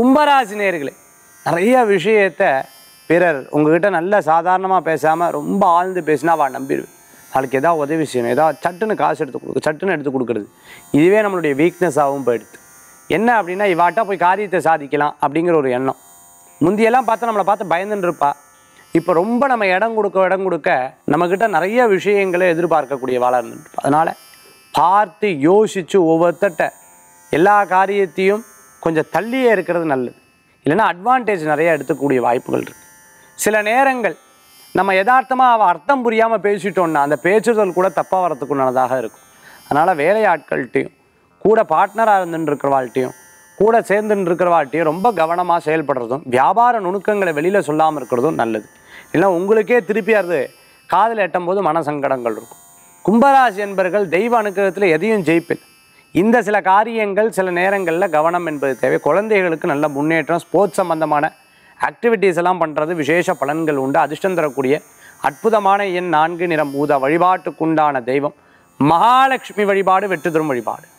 கும்பராசி நேர்களே நிறைய விஷயத்தை பிறர் உங்ககிட்ட நல்ல சாதாரணமாக பேசாமல் ரொம்ப ஆழ்ந்து பேசினா அவள் நம்பிடுவேன் நாளைக்கு ஏதாவது உதவி செய்யணும் ஏதாவது சட்டுன்னு காசு எடுத்து கொடுக்கு சட்டுன்னு எடுத்து கொடுக்குறது இதுவே நம்மளுடைய வீக்னஸாகவும் போயிடுது என்ன அப்படின்னா இவாட்டா போய் காரியத்தை சாதிக்கலாம் அப்படிங்கிற ஒரு எண்ணம் முந்தியெல்லாம் பார்த்தா நம்மளை பார்த்து பயந்துன்னு இருப்பா இப்போ ரொம்ப நம்ம இடம் கொடுக்க இடம் கொடுக்க நம்மக்கிட்ட நிறைய விஷயங்களை எதிர்பார்க்கக்கூடிய வாழ இருந்துட்டு அதனால் பார்த்து யோசித்து ஒவ்வொருத்தட்ட எல்லா காரியத்தையும் கொஞ்சம் தள்ளியே இருக்கிறது நல்லது இல்லைன்னா அட்வான்டேஜ் நிறைய எடுத்துக்கூடிய வாய்ப்புகள் இருக்குது சில நேரங்கள் நம்ம யதார்த்தமாக அவள் அர்த்தம் புரியாமல் பேசிட்டோம்னா அந்த பேச்சுதல் கூட தப்பாக வரத்துக்குண்டானதாக இருக்கும் அதனால் வேலையாட்கள்கிட்டையும் கூட பார்ட்னராக இருந்துட்டு இருக்கிறவாழ்கிட்டையும் கூட சேர்ந்துட்டு இருக்கிறவாழ்கிட்டையும் ரொம்ப கவனமாக செயல்படுறதும் வியாபார நுணுக்கங்களை வெளியில் சொல்லாமல் இருக்கிறதும் நல்லது இல்லை உங்களுக்கே திருப்பி அது காதில் எட்டும் போது மனசங்கடங்கள் இருக்கும் கும்பராசி என்பர்கள் தெய்வ அனுக்கிரகத்தில் எதையும் ஜெயிப்பில் இந்த சில காரியங்கள் சில நேரங்களில் கவனம் என்பது தேவை குழந்தைகளுக்கு நல்ல முன்னேற்றம் ஸ்போர்ட்ஸ் சம்பந்தமான ஆக்டிவிட்டீஸ் எல்லாம் பண்ணுறது விசேஷ பலன்கள் உண்டு அதிர்ஷ்டம் தரக்கூடிய அற்புதமான எண் நான்கு நிறம் ஊதா வழிபாட்டுக்குண்டான தெய்வம் மகாலட்சுமி வழிபாடு வெற்றி தரும் வழிபாடு